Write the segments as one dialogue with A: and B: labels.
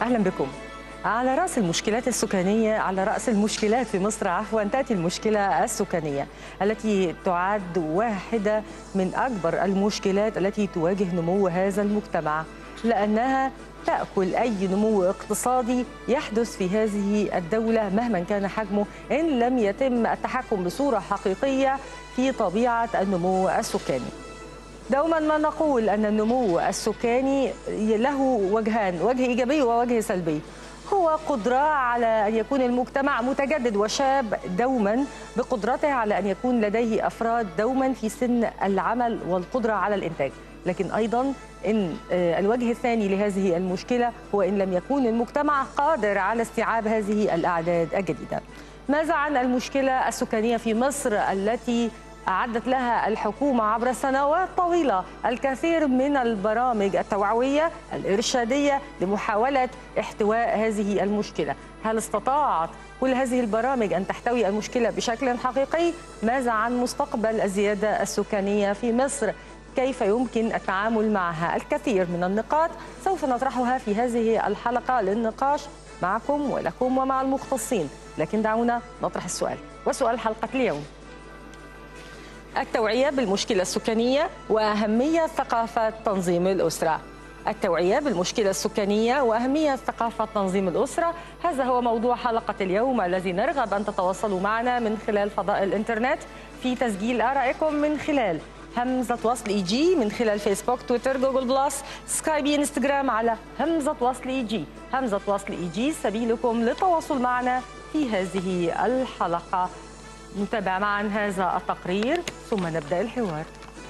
A: اهلا بكم على راس المشكلات السكانيه على راس المشكلات في مصر عفوا تاتي المشكله السكانيه التي تعد واحده من اكبر المشكلات التي تواجه نمو هذا المجتمع لانها تاكل اي نمو اقتصادي يحدث في هذه الدوله مهما كان حجمه ان لم يتم التحكم بصوره حقيقيه في طبيعه النمو السكاني. دوما ما نقول ان النمو السكاني له وجهان، وجه ايجابي ووجه سلبي. هو قدرة على أن يكون المجتمع متجدد وشاب دوما بقدرته على أن يكون لديه أفراد دوما في سن العمل والقدرة على الإنتاج لكن أيضا إن الوجه الثاني لهذه المشكلة هو إن لم يكون المجتمع قادر على استيعاب هذه الأعداد الجديدة ماذا عن المشكلة السكانية في مصر التي أعدت لها الحكومة عبر سنوات طويلة الكثير من البرامج التوعوية الإرشادية لمحاولة احتواء هذه المشكلة هل استطاعت كل هذه البرامج أن تحتوي المشكلة بشكل حقيقي؟ ماذا عن مستقبل الزيادة السكانية في مصر؟ كيف يمكن التعامل معها الكثير من النقاط سوف نطرحها في هذه الحلقة للنقاش معكم ولكم ومع المختصين لكن دعونا نطرح السؤال وسؤال حلقة اليوم التوعية بالمشكلة السكانية وأهمية ثقافة تنظيم الأسرة التوعية بالمشكلة السكانية وأهمية ثقافة تنظيم الأسرة هذا هو موضوع حلقة اليوم الذي نرغب أن تتواصلوا معنا من خلال فضاء الإنترنت في تسجيل آرائكم من خلال همزة وصل إي جي من خلال فيسبوك تويتر جوجل بلس سكايبي انستغرام على همزة وصل إي جي همزة وصل إي جي سبيلكم للتواصل معنا في هذه الحلقة نتابع معا هذا التقرير ثم نبدأ الحوار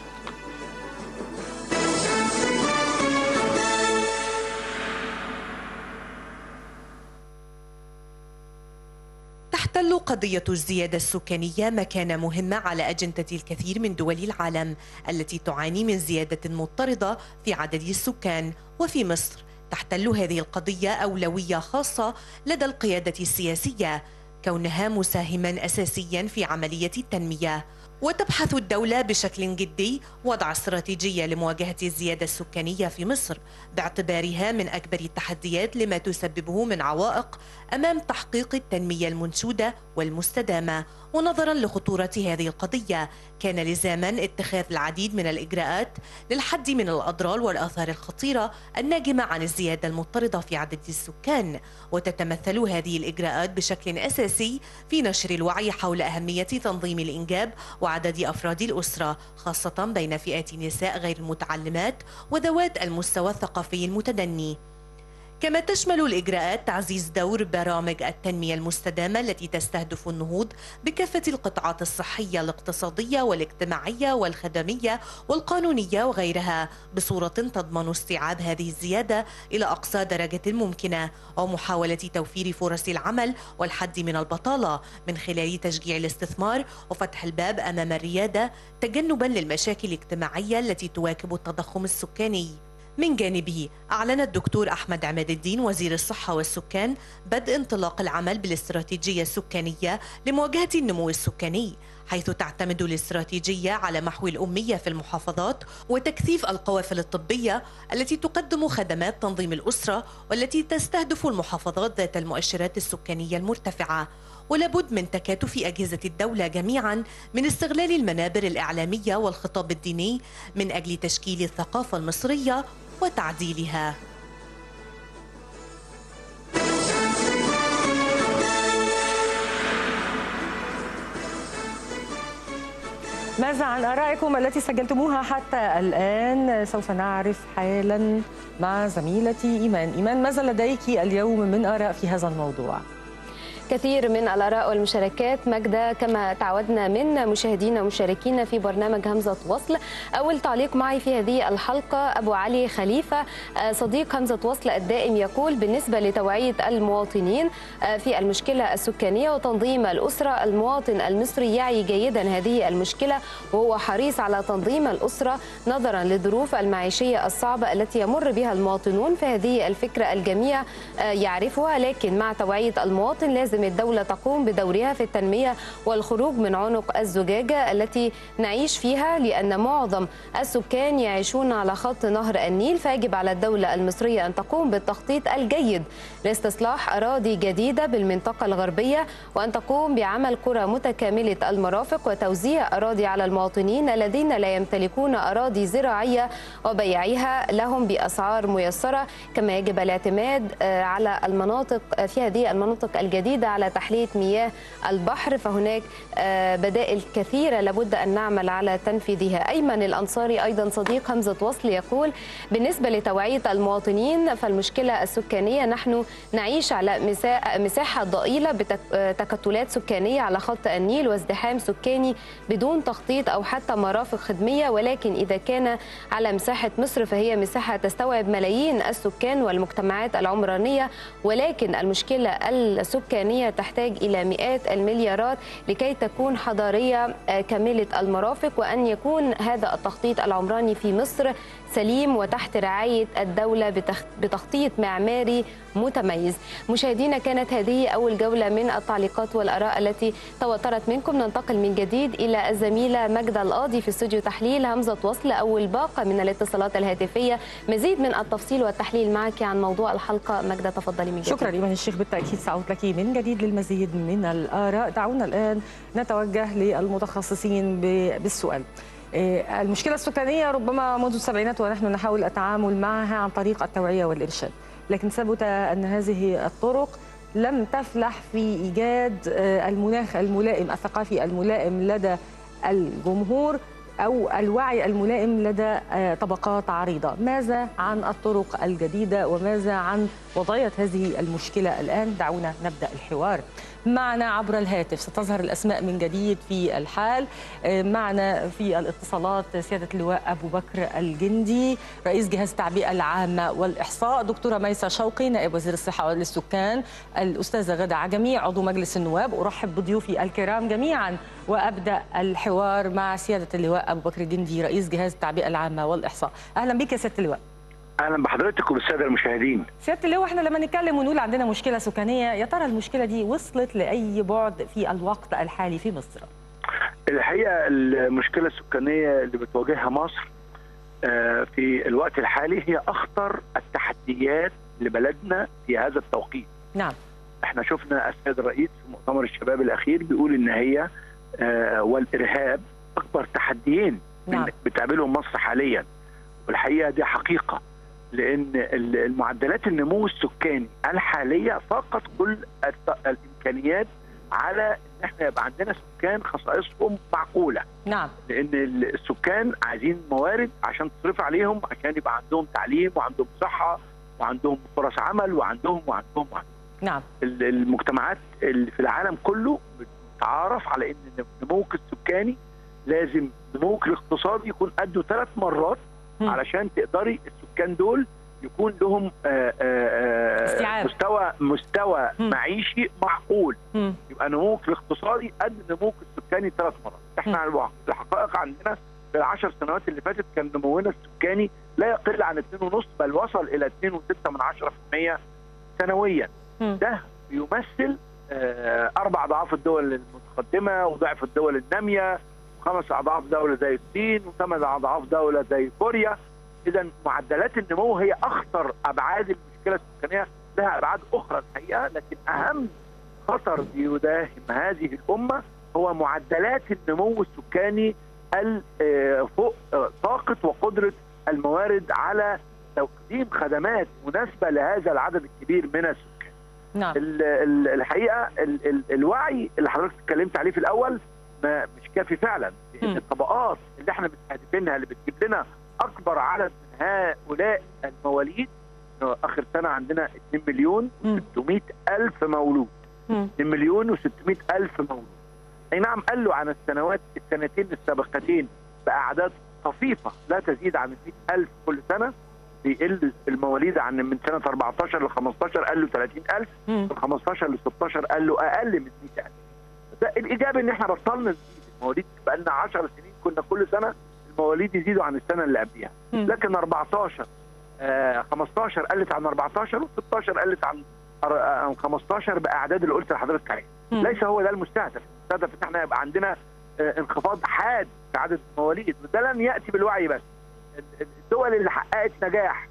B: تحتل قضية الزيادة السكانية مكانة مهمة على أجندة الكثير من دول العالم التي تعاني من زيادة مضطردة في عدد السكان وفي مصر تحتل هذه القضية أولوية خاصة لدى القيادة السياسية كونها مساهما أساسيا في عملية التنمية وتبحث الدولة بشكل جدي وضع استراتيجية لمواجهة الزيادة السكانية في مصر باعتبارها من أكبر التحديات لما تسببه من عوائق أمام تحقيق التنمية المنشودة والمستدامة ونظرا لخطورة هذه القضية كان لزاما اتخاذ العديد من الإجراءات للحد من الأضرار والآثار الخطيرة الناجمة عن الزيادة المضطردة في عدد السكان وتتمثل هذه الإجراءات بشكل أساسي في نشر الوعي حول أهمية تنظيم الإنجاب وعدد أفراد الأسرة خاصة بين فئات النساء غير المتعلمات وذوات المستوى الثقافي المتدني كما تشمل الإجراءات تعزيز دور برامج التنمية المستدامة التي تستهدف النهوض بكافة القطاعات الصحية الاقتصادية والاجتماعية والخدمية والقانونية وغيرها بصورة تضمن استيعاب هذه الزيادة إلى أقصى درجة ممكنة ومحاولة توفير فرص العمل والحد من البطالة من خلال تشجيع الاستثمار وفتح الباب أمام الريادة تجنبا للمشاكل الاجتماعية التي تواكب التضخم السكاني من جانبه أعلن الدكتور أحمد عماد الدين وزير الصحة والسكان بدء انطلاق العمل بالاستراتيجية السكانية لمواجهة النمو السكاني حيث تعتمد الاستراتيجية على محو الأمية في المحافظات وتكثيف القوافل الطبية التي تقدم خدمات تنظيم الأسرة والتي تستهدف المحافظات ذات المؤشرات السكانية المرتفعة ولابد من تكاتف أجهزة الدولة جميعا من استغلال المنابر الإعلامية والخطاب الديني من أجل تشكيل الثقافة المصرية وتعديلها
A: ماذا عن آرائكم التي سجلتموها حتى الآن سوف نعرف حالا مع زميلتي إيمان إيمان ماذا لديك اليوم من آراء في هذا الموضوع؟
C: كثير من الآراء والمشاركات مجدة كما تعودنا من مشاهدينا ومشاركينا في برنامج همزة وصل أول تعليق معي في هذه الحلقة أبو علي خليفة صديق همزة وصل الدائم يقول بالنسبة لتوعية المواطنين في المشكلة السكانية وتنظيم الأسرة المواطن المصري يعي جيدا هذه المشكلة وهو حريص على تنظيم الأسرة نظرا للظروف المعيشية الصعبة التي يمر بها المواطنون فهذه الفكرة الجميع يعرفها لكن مع توعية المواطن لازم لازم الدولة تقوم بدورها في التنمية والخروج من عنق الزجاجة التي نعيش فيها لأن معظم السكان يعيشون على خط نهر النيل فيجب على الدولة المصرية أن تقوم بالتخطيط الجيد لاستصلاح أراضي جديدة بالمنطقة الغربية وأن تقوم بعمل قرى متكاملة المرافق وتوزيع أراضي على المواطنين الذين لا يمتلكون أراضي زراعية وبيعها لهم بأسعار ميسرة كما يجب الاعتماد آه، على المناطق آه، في هذه المناطق الجديدة على تحلية مياه البحر فهناك آه، بدائل كثيرة لابد أن نعمل على تنفيذها أيمن الأنصاري أيضا صديق همزة وصل يقول بالنسبة لتوعية المواطنين فالمشكلة السكانية نحن نعيش على مسا- مساحة ضئيلة بتكتلات سكانية على خط النيل وازدحام سكاني بدون تخطيط أو حتى مرافق خدمية ولكن إذا كان على مساحة مصر فهي مساحة تستوعب ملايين السكان والمجتمعات العمرانية ولكن المشكلة السكانية تحتاج إلى مئات المليارات لكي تكون حضارية آه، كاملة المرافق وأن يكون هذا التخطيط العمراني في مصر سليم وتحت رعاية الدولة بتخ- بتخطيط معماري متميز مشاهدينا كانت هذه أول جولة من التعليقات والآراء التي تواترت منكم ننتقل من جديد إلى الزميلة ماجدة القاضي في استوديو تحليل همزة وصل أو الباقة من الاتصالات الهاتفية مزيد من التفصيل والتحليل معك عن موضوع الحلقة ماجدة تفضلي من جديد
A: شكرا ايمان الشيخ بالتاكيد ساعود لك من جديد للمزيد من الاراء دعونا الان نتوجه للمتخصصين ب- بالسؤال إيه، المشكلة السكانية ربما منذ السبعينات ونحن نحاول التعامل معها عن طريق التوعية والإرشاد لكن ثبت أن هذه الطرق لم تفلح في إيجاد آه، المناخ الملائم الثقافي الملائم لدى الجمهور أو الوعي الملائم لدى آه، طبقات عريضة ماذا عن الطرق الجديدة وماذا عن وضعية هذه المشكلة الآن دعونا نبدأ الحوار معنا عبر الهاتف ستظهر الأسماء من جديد في الحال آه، معنا في الاتصالات سيادة اللواء أبو بكر الجندي رئيس جهاز التعبئة العامة والإحصاء دكتورة ميسة شوقي نائب وزير الصحة والسكان الأستاذة غدا عجمي عضو مجلس النواب أرحب بضيوفي الكرام جميعا وأبدأ الحوار مع سيادة اللواء أبو بكر الجندي رئيس جهاز التعبئة العامة والإحصاء أهلا بك يا سيادة اللواء
D: اهلا بحضرتك وبالساده المشاهدين
A: سيادة اللواء احنا لما نتكلم ونقول عندنا مشكلة سكانية يا ترى المشكلة دي وصلت لأي بعد في الوقت الحالي في مصر؟
D: الحقيقه المشكله السكانيه اللي بتواجهها مصر آه، في الوقت الحالي هي اخطر التحديات لبلدنا في هذا التوقيت
A: نعم
D: احنا شفنا السيد الرئيس في مؤتمر الشباب الاخير بيقول ان هي آه، والارهاب اكبر تحديين
A: نعم.
D: من- بتقابلهم مصر حاليا والحقيقه دي حقيقه لان ال- المعدلات النمو السكاني الحاليه فقط كل الت- الامكانيات على ان احنا يبقى عندنا سكان خصائصهم معقوله
A: نعم
D: لان ال- السكان عايزين موارد عشان تصرف عليهم عشان يبقى عندهم تعليم وعندهم صحه وعندهم فرص عمل وعندهم وعندهم, وعندهم.
A: نعم
D: ال- المجتمعات اللي في العالم كله بتتعارف على ان نموك السكاني لازم نموك الاقتصادي يكون قده ثلاث مرات
A: مم.
D: علشان تقدري السكان دول يكون لهم آه، آه،
A: استيعاب.
D: آه، مستوى مستوى
A: مم.
D: معيشي معقول
A: مم.
D: يبقى نموك الاقتصادي قد نموك السكاني ثلاث مرات احنا على الواقع الحقائق عندنا في العشر سنوات اللي فاتت كان نمونا السكاني لا يقل عن 2.5 بل وصل الى 2.6 من 10% سنويا
A: مم.
D: ده بيمثل آه، اربع اضعاف الدول المتقدمه وضعف الدول الناميه وخمس اضعاف دوله زي الصين وثمان اضعاف دوله زي كوريا اذا معدلات النمو هي اخطر ابعاد المشكله السكانيه لها ابعاد اخرى الحقيقه لكن اهم خطر بيداهم هذه الامه هو معدلات النمو السكاني ال- آه، فوق آه، طاقه وقدره الموارد على تقديم خدمات مناسبه لهذا العدد الكبير من السكان.
A: نعم
D: ال- ال- الحقيقه ال- ال- الوعي اللي حضرتك اتكلمت عليه في الاول ما مش كافي فعلا لان
A: مم.
D: الطبقات اللي احنا مستهدفينها اللي بتجيب لنا اكبر عدد من هؤلاء المواليد إنه اخر سنه عندنا 2 مليون
A: مم.
D: و600 الف مولود
A: مم.
D: 2 مليون و600 الف مولود اي نعم قالوا عن السنوات السنتين السابقتين باعداد طفيفه لا تزيد عن 100 الف كل سنه بيقل المواليد عن من سنه 14 ل 15 قالوا 30000
A: مم.
D: من 15 ل 16 قالوا اقل من 100000 ده الاجابه ان احنا بطلنا نزيد المواليد بقى لنا 10 سنين كنا كل سنه المواليد يزيدوا عن السنه اللي قبلها
A: مم.
D: لكن 14 آه 15 قلت عن 14 و16 قلت عن أر- 15 باعداد اللي قلت لحضرتك عليها
A: مم.
D: ليس هو ده المستهدف المستهدف ان احنا يبقى عندنا آه، انخفاض حاد في عدد المواليد وده لن ياتي بالوعي بس ال- ال- الدول اللي حققت نجاح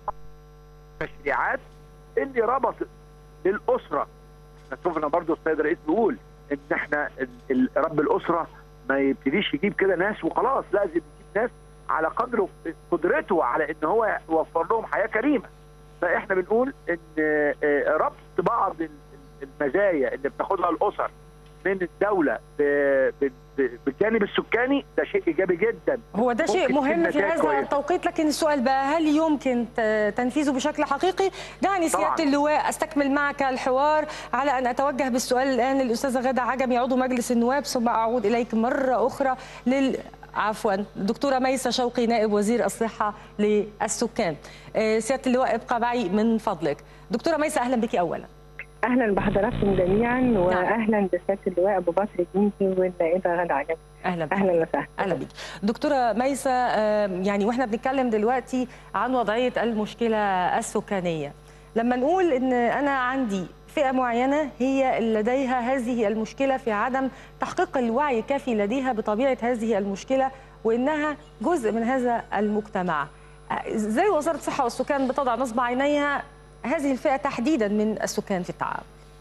D: تشريعات اللي ربطت للاسره احنا شفنا برضو السيد الرئيس بيقول ان احنا ال- ال- رب الاسره ما يبتديش يجيب كده ناس وخلاص لازم يجيب ناس على قدر قدرته على ان هو يوفر لهم حياه كريمه فاحنا بنقول ان آه، ربط بعض ال- المزايا اللي بتاخدها الاسر من الدوله ب- ب- ب- بالجانب السكاني ده شيء ايجابي جدا
A: هو ده شيء
D: ممكن
A: مهم
D: تجيب
A: في
D: نتائج
A: هذا
D: كويسة.
A: التوقيت لكن السؤال بقى هل يمكن ت- تنفيذه بشكل حقيقي؟ دعني سيادة
D: طبعاً.
A: اللواء استكمل معك الحوار على ان اتوجه بالسؤال الان للاستاذة غادة عجمي عضو مجلس النواب ثم اعود اليك مرة اخرى لل عفوا دكتورة ميسة شوقي نائب وزير الصحة للسكان آه، سيادة اللواء ابقى معي من فضلك دكتورة ميسة أهلا بك أولا
E: اهلا بحضراتكم جميعا واهلا بسياده اللواء ابو بكر الجندي والنائبه غدا عجب
A: أهلا بك
E: اهلا وسهلا
A: اهلا بك دكتوره ميسه آه، يعني واحنا بنتكلم دلوقتي عن وضعيه المشكله السكانيه لما نقول ان انا عندي فئه معينه هي اللي لديها هذه المشكله في عدم تحقيق الوعي الكافي لديها بطبيعه هذه المشكله وانها جزء من هذا المجتمع آه، ازاي وزاره الصحه والسكان بتضع نصب عينيها هذه الفئه تحديدا من السكان في التعامل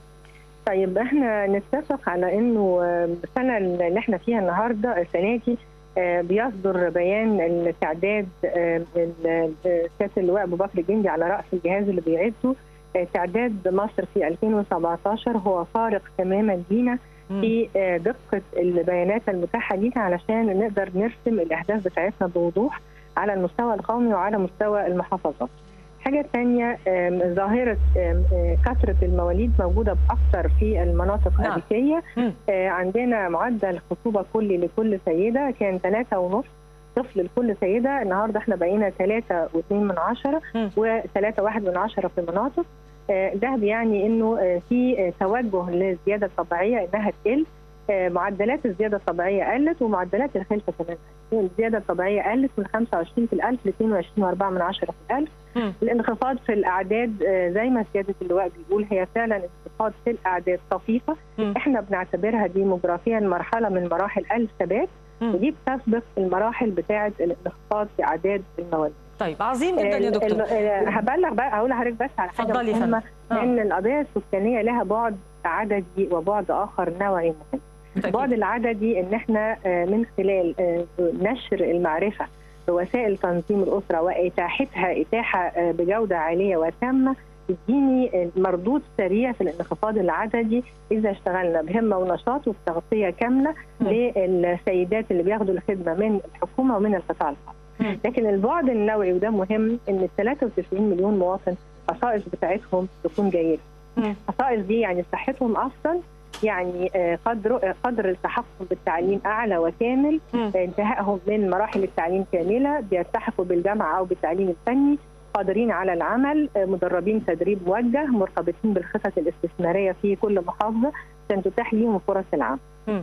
E: طيب احنا نتفق على انه آه، السنه اللي احنا فيها النهارده السنه دي آه، بيصدر بيان التعداد آه، ال- آه، سياده اللواء ابو بكر الجندي على راس الجهاز اللي بيعده آه، تعداد مصر في 2017 هو فارق تماما لينا في آه، دقه البيانات المتاحه لينا علشان نقدر نرسم الاهداف بتاعتنا بوضوح على المستوى القومي وعلى مستوى المحافظات. حاجة تانية آم، ظاهرة آم، آه، كثرة المواليد موجودة بأكثر في المناطق
A: نعم.
E: الريفية
A: مم.
E: آه، عندنا معدل خطوبة كلي لكل سيدة كان ثلاثة ونص طفل لكل سيدة النهاردة احنا بقينا ثلاثة واثنين من عشرة
A: مم.
E: وثلاثة واحد من عشرة في مناطق آه، ده بيعني انه آه، في آه، توجه للزيادة الطبيعية انها تقل آه، معدلات الزيادة الطبيعية قلت ومعدلات الخلفة كمان قلت. الزيادة الطبيعية قلت من 25 في الألف ل 22.4 من عشرة في الألف
A: مم.
E: الانخفاض في الأعداد آه، زي ما سيادة اللواء بيقول هي فعلا انخفاض في الأعداد طفيفة
A: مم.
E: احنا بنعتبرها ديموغرافيا مرحلة من مراحل الثبات
A: مم.
E: ودي بتسبق المراحل بتاعة الانخفاض في أعداد المواليد
A: طيب عظيم جدا يا
E: ال-
A: دكتور
E: ال- آه، هبلغ بقى هقول لحضرتك بس على حاجة
A: اتفضلي يا
E: مهمة
A: فندم. آه.
E: لأن القضية السكانية لها بعد عددي وبعد آخر نوعي مهم البعد العددي ان احنا آه، من خلال آه، نشر المعرفه بوسائل تنظيم الاسره واتاحتها اتاحه آه، بجوده عاليه وتامه تديني آه، مردود سريع في الانخفاض العددي اذا اشتغلنا بهمه ونشاط وبتغطيه كامله
A: مم.
E: للسيدات اللي بياخدوا الخدمه من الحكومه ومن القطاع الخاص.
A: مم.
E: لكن البعد النوعي وده مهم ان ال 93 مليون مواطن خصائص بتاعتهم تكون جيده.
A: مم.
E: الخصائص دي يعني صحتهم افضل يعني آه، قدر آه، قدر التحقق بالتعليم اعلى وكامل
A: مم.
E: آه، انتهائهم من مراحل التعليم كامله بيلتحقوا بالجامعه او بالتعليم الفني قادرين على العمل آه، مدربين تدريب موجه مرتبطين بالخطط الاستثماريه في كل محافظه عشان تتاح ليهم فرص العمل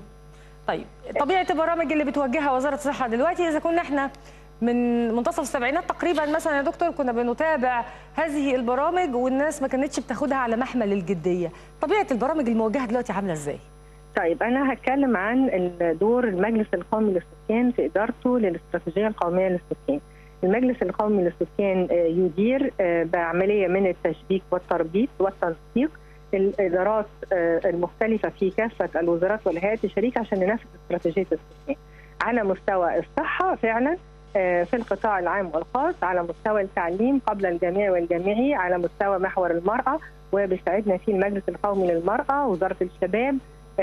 A: طيب طبيعه البرامج اللي بتوجهها وزاره الصحه دلوقتي اذا كنا احنا من منتصف السبعينات تقريبا مثلا يا دكتور كنا بنتابع هذه البرامج والناس ما كانتش بتاخدها على محمل الجديه طبيعه البرامج الموجهه دلوقتي عامله ازاي
E: طيب انا هتكلم عن دور المجلس القومي للسكان في ادارته للاستراتيجيه القوميه للسكان. المجلس القومي للسكان آه، يدير آه، بعمليه من التشبيك والتربيط والتنسيق الادارات آه، المختلفه في كافه الوزارات والهيئات الشريكه عشان ننفذ استراتيجيه السكان. على مستوى الصحه فعلا آه، في القطاع العام والخاص على مستوى التعليم قبل الجامعي والجامعي على مستوى محور المراه وبيساعدنا فيه المجلس القومي للمراه وزاره الشباب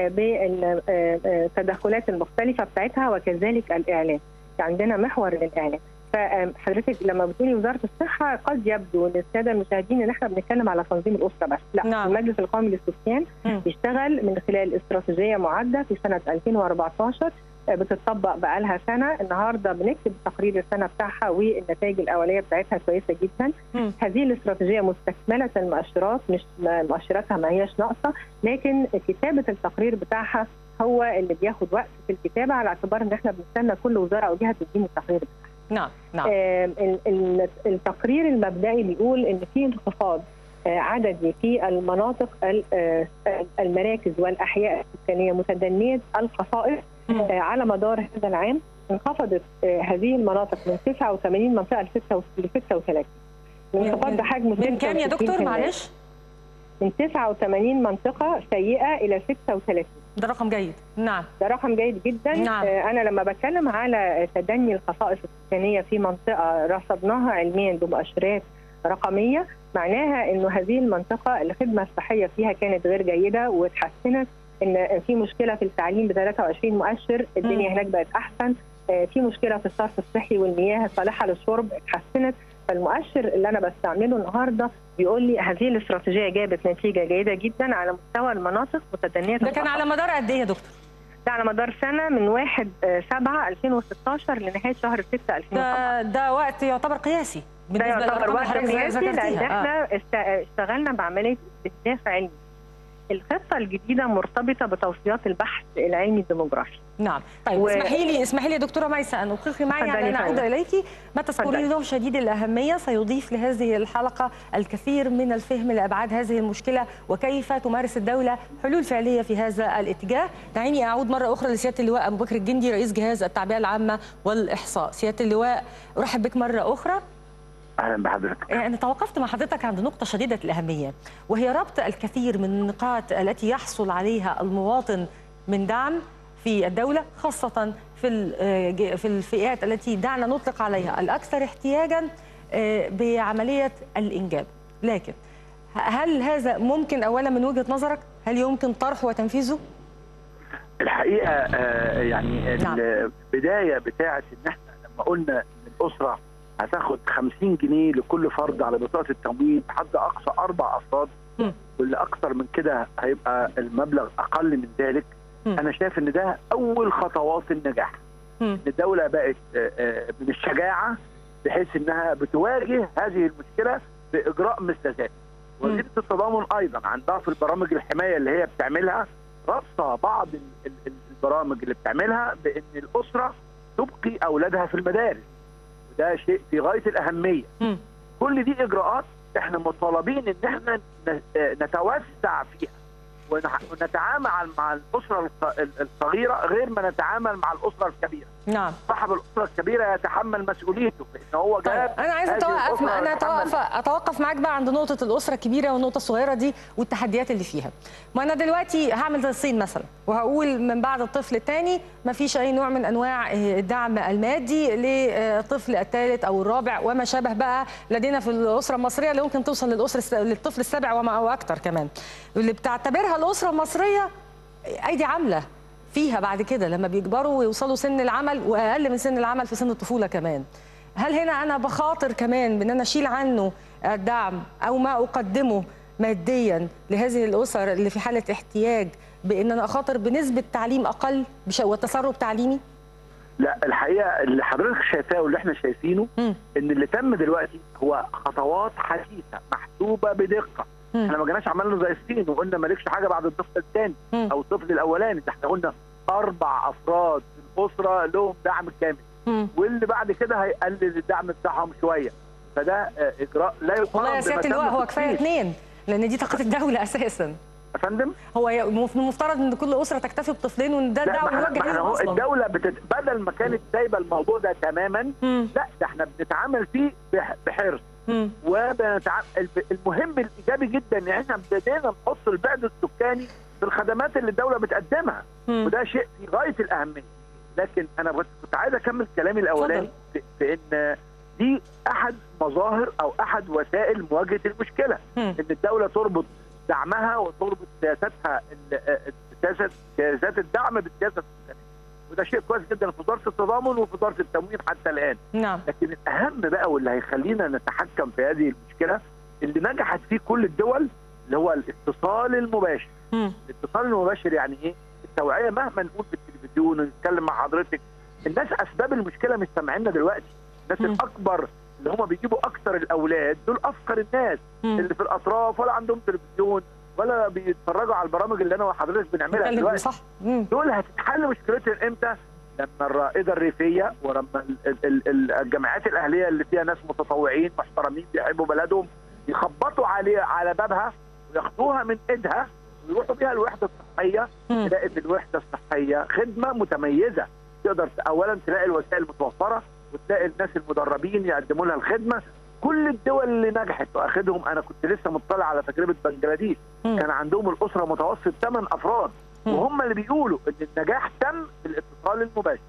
E: بالتدخلات المختلفه بتاعتها وكذلك الاعلام عندنا محور للاعلام فحضرتك لما بتقولي وزاره الصحه قد يبدو للساده المشاهدين ان احنا بنتكلم على تنظيم الاسره بس لا
A: نعم.
E: المجلس القومي للسكان
A: مم.
E: بيشتغل من خلال استراتيجيه معده في سنه 2014 آه، بتطبق بقى لها سنه النهارده بنكتب تقرير السنه بتاعها والنتائج الاوليه بتاعتها كويسه جدا
A: مم.
E: هذه الاستراتيجيه مستكمله المؤشرات مش ما- مؤشراتها ما هياش ناقصه لكن كتابه التقرير بتاعها هو اللي بياخد وقت في الكتابه على اعتبار ان احنا بنستنى كل وزاره او جهه تدينا التقرير
A: نعم نعم
E: آم، ال- ال- التقرير المبدئي بيقول ان في انخفاض آه، عددي في المناطق ال- آه، المراكز والاحياء السكانيه متدنيه الخصائص
A: مم.
E: آه، على مدار هذا العام انخفضت آه، هذه المناطق من 89 منطقه ل 36 الانخفاض ده حجمه
A: من كام يا
E: 66%.
A: دكتور معلش
E: من 89 منطقه سيئه الى 36
A: ده رقم جيد نعم
E: ده رقم جيد جدا
A: نعم.
E: آه، انا لما بتكلم على تدني الخصائص السكانيه في منطقه رصدناها علميا بمؤشرات رقميه معناها انه هذه المنطقه الخدمه الصحيه فيها كانت غير جيده واتحسنت ان في مشكله في التعليم ب 23 مؤشر الدنيا
A: مم.
E: هناك بقت احسن آه، في مشكله في الصرف الصحي والمياه الصالحه للشرب اتحسنت فالمؤشر اللي انا بستعمله النهارده بيقول لي هذه الاستراتيجيه جابت نتيجه جيده جدا على مستوى المناطق متدنيه
A: ده كان على مدار قد ايه يا دكتور؟
E: ده على مدار سنه من 1 7 2016 لنهايه شهر 6 2017
A: ده ده وقت يعتبر قياسي
E: ده
A: بالنسبه
E: يعتبر
A: للارقام اللي
E: وقت
A: حضرتك
E: قياسي لان
A: ذكرتيها آه.
E: احنا است- اشتغلنا بعمليه استهداف علمي. الخطه الجديده مرتبطه بتوصيات البحث العلمي الديموغرافي.
A: نعم طيب
E: و-
A: اسمحي لي اسمحي لي يا دكتوره ميسه ان اخيخي معي
E: اتفضلي
A: على ان
E: يا
A: اعود
E: فندم.
A: اليك ما تذكرين
E: اتفضلي.
A: له شديد الاهميه سيضيف لهذه الحلقه الكثير من الفهم لابعاد هذه المشكله وكيف تمارس الدوله حلول فعليه في هذا الاتجاه دعيني اعود مره اخرى لسياده اللواء ابو بكر الجندي رئيس جهاز التعبئه العامه والاحصاء سياده اللواء ارحب بك مره اخرى
D: اهلا بحضرتك
A: يعني توقفت مع حضرتك عند نقطة شديدة الأهمية وهي ربط الكثير من النقاط التي يحصل عليها المواطن من دعم في الدولة خاصة في ال- في الفئات التي دعنا نطلق عليها الأكثر احتياجا آه، بعملية الإنجاب لكن هل هذا ممكن أولا من وجهة نظرك هل يمكن طرحه وتنفيذه؟
D: الحقيقه آه، يعني
A: نعم.
D: البدايه بتاعه ان احنا لما قلنا ان الاسره هتاخد 50 جنيه لكل فرد على بطاقه التموين حد اقصى اربع افراد
A: مم.
D: واللي اكثر من كده هيبقى المبلغ اقل من ذلك
A: مم.
D: انا شايف ان ده اول خطوات النجاح
A: مم.
D: ان الدوله بقت آه، آه، من الشجاعه بحيث انها بتواجه هذه المشكله باجراء مثل ذلك. وزيره التضامن ايضا عندها في البرامج الحمايه اللي هي بتعملها رابطه بعض ال- ال- البرامج اللي بتعملها بان الاسره تبقي اولادها في المدارس. وده شيء في غايه الاهميه.
A: مم.
D: كل دي اجراءات احنا مطالبين ان احنا ن- آه، نتوسع فيها ونح- ونتعامل مع الاسره الص- الصغيره غير ما نتعامل مع الاسره الكبيره.
A: نعم
D: صاحب الاسره الكبيره يتحمل مسؤوليته فان هو
A: طيب
D: جاب
A: انا عايزه
D: هذه
A: اتوقف
D: الأسرة
A: انا
D: يتحمل
A: اتوقف اتوقف معاك بقى عند نقطه الاسره الكبيره والنقطه الصغيره دي والتحديات اللي فيها ما انا دلوقتي هعمل زي الصين مثلا وهقول من بعد الطفل الثاني ما فيش اي نوع من انواع آه، الدعم المادي للطفل الثالث او الرابع وما شابه بقى لدينا في الاسره المصريه اللي ممكن توصل للاسره الس- للطفل السابع وما او اكتر كمان واللي بتعتبرها الاسره المصريه ايدي عامله فيها بعد كده لما بيكبروا ويوصلوا سن العمل واقل من سن العمل في سن الطفوله كمان هل هنا انا بخاطر كمان بان انا اشيل عنه الدعم او ما اقدمه ماديا لهذه الاسر اللي في حاله احتياج بان انا اخاطر بنسبه تعليم اقل بش- وتسرب تعليمي
D: لا الحقيقه اللي حضرتك شايفاه واللي احنا شايفينه
A: مم.
D: ان اللي تم دلوقتي هو خطوات حديثه محسوبه بدقه
A: مم.
D: احنا ما جيناش عملنا زي الصين وقلنا مالكش حاجه بعد الطفل الثاني
A: مم.
D: او الطفل الاولاني ده احنا قلنا اربع افراد في الاسره لهم دعم كامل
A: مم.
D: واللي بعد كده هيقلل الدعم بتاعهم شويه فده آه، اجراء لا يقارن
A: والله يا
D: بما
A: سياده
D: تم
A: اللواء
D: في
A: هو كفايه
D: الصين.
A: اثنين لان دي طاقه الدوله اساسا
D: يا فندم
A: هو ي- مف- المفترض ان كل اسره تكتفي بطفلين وان ده
D: لا
A: دعوه
D: ما احنا-
A: موجه
D: ما احنا
A: ليهم
D: هو
A: اصلا
D: الدوله بتت... بدل ما كانت سايبه الموضوع ده تماما
A: مم.
D: لا ده احنا بنتعامل فيه بح- بحرص
A: مم.
D: وبنتعامل المهم الايجابي جدا ان احنا ابتدينا نحط البعد السكاني في الخدمات اللي الدوله بتقدمها
A: مم.
D: وده شيء في غايه الاهميه لكن انا بس كنت عايز اكمل كلامي الاولاني في, في ان دي احد مظاهر او احد وسائل مواجهه المشكله
A: مم.
D: ان الدوله تربط دعمها وتربط سياستها ال- آه، سياسه سياسات الدعم بالسياسه السكانيه وده شيء كويس جدا في وزاره التضامن وفي وزاره التموين حتى الان
A: نعم
D: لكن الاهم بقى واللي هيخلينا نتحكم في هذه المشكله اللي نجحت فيه كل الدول اللي هو الاتصال المباشر
A: مم.
D: الاتصال المباشر يعني ايه التوعيه مهما نقول في التلفزيون ونتكلم مع حضرتك الناس اسباب المشكله مش سامعيننا دلوقتي الناس
A: مم.
D: الاكبر اللي هم بيجيبوا اكثر الاولاد دول افقر الناس
A: مم.
D: اللي في الاطراف ولا عندهم تلفزيون ولا بيتفرجوا على البرامج اللي انا وحضرتك بنعملها
A: بتكلم
D: دلوقتي
A: صح مم.
D: دول هتتحل مشكلتهم امتى؟ لما الرائده الريفيه ولما ال- ال- ال- الجامعات الاهليه اللي فيها ناس متطوعين محترمين بيحبوا بلدهم يخبطوا عليه على بابها وياخدوها من ايدها ويروحوا بيها الوحده الصحيه
A: مم.
D: تلاقي في الوحده الصحيه خدمه متميزه تقدر ت- اولا تلاقي الوسائل متوفره وتلاقي الناس المدربين يقدموا لها الخدمه كل الدول اللي نجحت واخدهم انا كنت لسه مطلع على تجربه بنجلاديش
A: مم.
D: كان عندهم الاسره متوسط 8 افراد
A: مم.
D: وهم اللي بيقولوا ان النجاح تم بالاتصال المباشر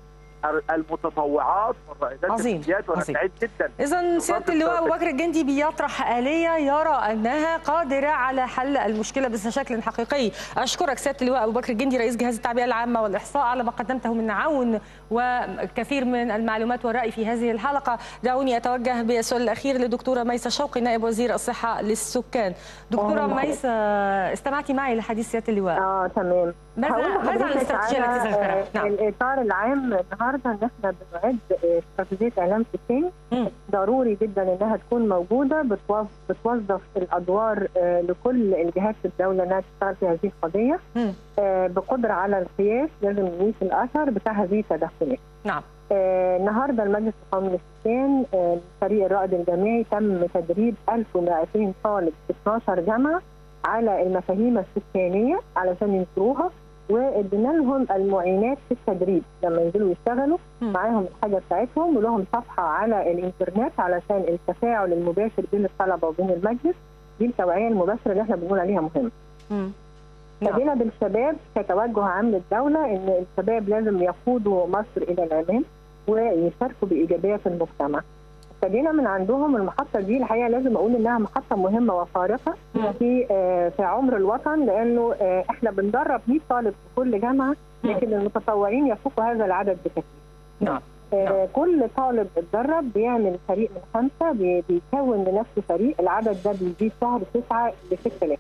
D: المتطوعات والرائدات
A: عظيم،
D: الجنسيات وانا
A: عظيم.
D: سعيد جدا
A: إذا سيادة اللواء أبو بكر الجندي بيطرح آلية يرى أنها قادرة على حل المشكلة بشكل حقيقي أشكرك سيادة اللواء أبو بكر الجندي رئيس جهاز التعبئة العامة والإحصاء على ما قدمته من عون وكثير من المعلومات والرأي في هذه الحلقة دعوني أتوجه بالسؤال الأخير لدكتورة ميسة شوقي نائب وزير الصحة للسكان دكتورة
E: أهلاً.
A: ميسة استمعتي معي لحديث سيادة اللواء
E: اه تمام
A: ماذا
E: هقول
A: ماذا عن
E: لحضرتك
A: الاستراتيجية
E: على،
A: التي ذكرها؟
E: آه،
A: نعم
E: الاطار العام النهارده ان احنا بنعد آه، استراتيجيه اعلام سكاني
A: مم.
E: ضروري جدا انها تكون موجوده بتوظ- بتوظف الادوار آه، لكل الجهات في الدوله انها تشتغل في هذه القضيه
A: مم.
E: آه، بقدره على القياس لازم نقيس الاثر بتاع هذه التدخلات.
A: نعم
E: آه، النهارده المجلس القومي للسكان آه، فريق الرائد الجامعي تم تدريب 1200 طالب في 12 جامعه على المفاهيم السكانيه علشان ينشروها وادينا لهم المعينات في التدريب لما ينزلوا يشتغلوا
A: مم.
E: معاهم الحاجه بتاعتهم ولهم صفحه على الانترنت علشان التفاعل المباشر بين الطلبه وبين المجلس دي التوعيه المباشره اللي احنا بنقول عليها مهمه.
A: مم. نعم.
E: بدينا بالشباب كتوجه عام للدولة إن الشباب لازم يقودوا مصر إلى الأمام ويشاركوا بإيجابية في المجتمع. ابتدينا من عندهم المحطة دي الحقيقة لازم أقول إنها محطة مهمة وفارقة
A: مم.
E: في آه، في عمر الوطن لأنه آه، إحنا بندرب 100 طالب في كل جامعة
A: مم.
E: لكن المتطوعين يفوقوا هذا العدد بكثير.
A: نعم
E: آه، كل طالب اتدرب بيعمل فريق من خمسه بي- بيكون لنفسه فريق العدد ده بيزيد شهر تسعه ل 6000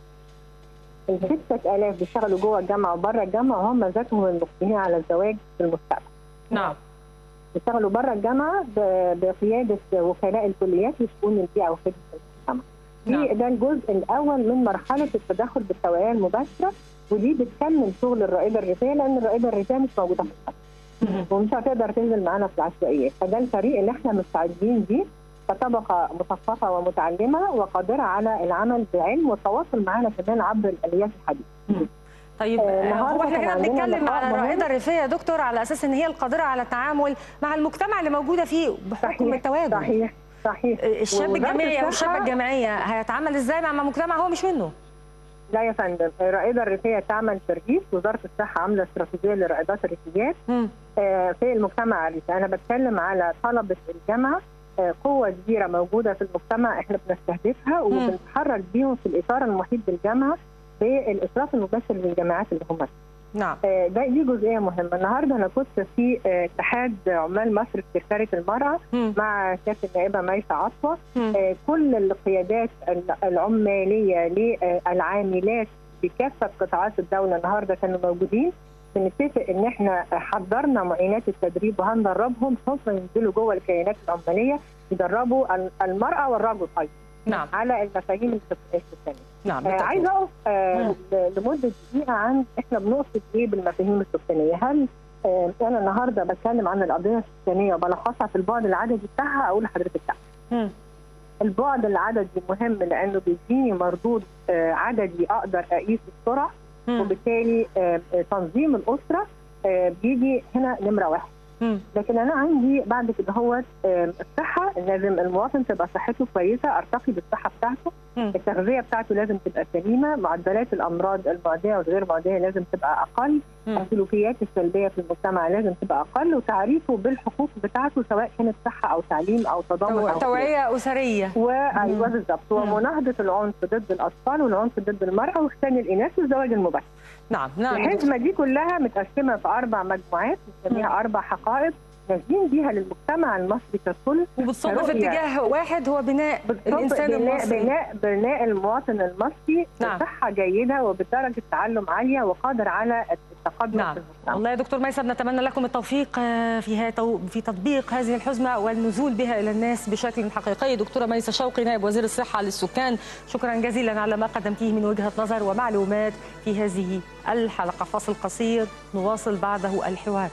E: ال 6000 بيشتغلوا جوه الجامعه وبره الجامعه وهم ذاتهم المقبلين على الزواج في المستقبل
A: نعم
E: بيشتغلوا بره الجامعه ب- بقياده وكلاء الكليات لشؤون البيئه وخدمه المجتمع.
A: نعم.
E: دي ده الجزء الاول من مرحله التدخل بالتوعيه المباشره ودي بتكمل شغل الرائده الريفيه لان الرائده الريفيه مش موجوده في الخط.
A: مم.
E: ومش هتقدر تنزل معانا في العشوائيات فده الفريق اللي احنا مستعدين بيه كطبقه مثقفه ومتعلمه وقادره على العمل بعلم والتواصل معانا كمان عبر الاليات الحديثه.
A: طيب
E: آه،
A: آه،
E: النهاردة
A: هو احنا
E: كان
A: كده
E: عندنا
A: بنتكلم
E: لقاء
A: على
E: مهم.
A: الرائده الريفيه يا دكتور على اساس ان هي القادره على التعامل مع المجتمع اللي موجوده فيه بحكم
E: صحيح
A: التواجد
E: صحيح صحيح
A: آه، الشاب
E: ووزارة
A: الجامعي او
E: الصحة-
A: الشابه الجامعيه هيتعامل ازاي مع مجتمع هو مش منه؟
E: لا يا فندم الرائده الريفيه تعمل في الريف وزاره الصحه عامله استراتيجيه لرائدات الريفيات
A: مم.
E: آه، في المجتمع الريفي انا بتكلم على طلبه الجامعه آه، قوه كبيره موجوده في المجتمع احنا بنستهدفها وبنتحرك بيهم في الاطار المحيط بالجامعه بالاشراف المباشر للجامعات اللي هم فيها.
A: نعم
E: آه، ده دي جزئيه مهمه النهارده انا كنت في آه، اتحاد عمال مصر في سكرتاريه المراه
A: مم.
E: مع سياده النائبه ميسه عطوه
A: مم.
E: آه، كل القيادات ال- العماليه للعاملات في كافه قطاعات الدوله النهارده كانوا موجودين بنتفق ان احنا حضرنا معينات التدريب وهندربهم سوف ينزلوا جوه الكيانات العماليه يدربوا ال- المراه والرجل ايضا
A: نعم
E: على المفاهيم السكانيه.
A: نعم
E: آه،
A: بالتأكيد.
E: عايزه اقف آه،
A: مم.
E: ل- لمده دقيقه عن احنا بنقصد ايه بالمفاهيم السكانيه؟ هل آه، انا النهارده بتكلم عن القضيه السكانيه وبلخصها في البعد العددي بتاعها اقول لحضرتك لا.
A: مم.
E: البعد العددي مهم لانه بيديني مردود آه، عددي اقدر اقيس السرعه
A: مم.
E: وبالتالي آه، آه، تنظيم الاسره آه، بيجي هنا نمره واحد.
A: مم.
E: لكن انا عندي بعد كده هو الصحه لازم المواطن تبقى صحته كويسه ارتقي بالصحه بتاعته
A: مم.
E: التغذيه بتاعته لازم تبقى سليمه معدلات الامراض المعديه والغير معديه لازم تبقى اقل
A: مم.
E: السلوكيات السلبيه في المجتمع لازم تبقى اقل وتعريفه بالحقوق بتاعته سواء كانت صحه او تعليم او تضامن
A: تو-
E: او
A: توعيه اسريه
E: وايوه بالظبط ومناهضه العنف ضد الاطفال والعنف ضد المراه واختان الاناث والزواج المبكر
A: نعم نعم يا دكتور.
E: الحزمه دي كلها متقسمه في اربع مجموعات بنسميها اربع حقائب نازلين بيها للمجتمع المصري ككل
A: وبتصب في
E: رؤية.
A: اتجاه واحد هو بناء الانسان
E: بناء
A: المصري
E: بناء بناء المواطن المصري
A: نعم.
E: بصحه جيده وبدرجه تعلم عاليه وقادر على التقدم
A: نعم
E: في المجتمع
A: والله يا دكتور ميسر نتمنى لكم التوفيق آه، في ها- تو- في تطبيق هذه الحزمه والنزول بها الى الناس بشكل حقيقي دكتوره ميسه شوقي نائب وزير الصحه للسكان شكرا جزيلا على ما قدمتيه من وجهه نظر ومعلومات في هذه الحلقه فاصل قصير نواصل بعده الحوار